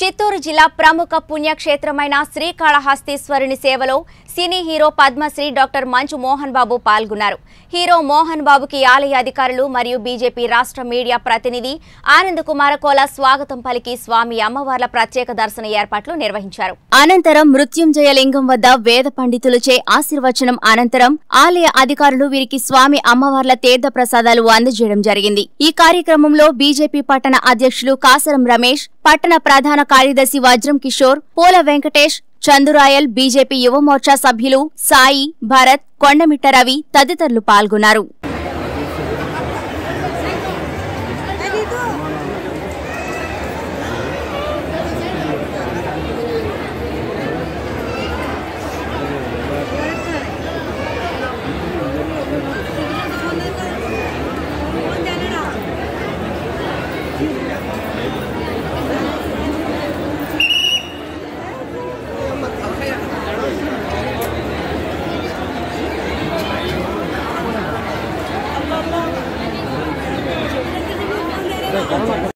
చిత్తూరు జిల్లా ప్రముఖ పుణ్యక్షేత్రమైన శ్రీకాళహస్తీశ్వరుని సేవలో సినీ హీరో పద్మశ్రీ డాక్టర్ మంచు మోహన్ బాబు పాల్గొన్నారు హీరో మోహన్ బాబుకి ఆలయ అధికారులు మరియు బీజేపీ రాష్ట్ర మీడియా ప్రతినిధి ఆనంద్ కుమార కోల స్వాగతం పలికి స్వామి అమ్మవార్ల ప్రత్యేక దర్శన ఏర్పాట్లు నిర్వహించారు అనంతరం మృత్యుంజయ లింగం వద్ద వేద పండితులచే ఆశీర్వచనం అనంతరం ఆలయ అధికారులు వీరికి స్వామి అమ్మవార్ల తీర్థ ప్రసాదాలు అందజేయడం జరిగింది ఈ కార్యక్రమంలో బీజేపీ పట్టణ అధ్యక్షులు కాసరం రమేష్ పట్టణ ప్రధాన కార్యదర్శి వజ్రం కిషోర్ పోల వెంకటేష్ చందురాయల్ బీజేపీ యువమోర్చా సభ్యులు సాయి భరత్ కొండమిట్ట రవి తదితరులు పాల్గొన్నారు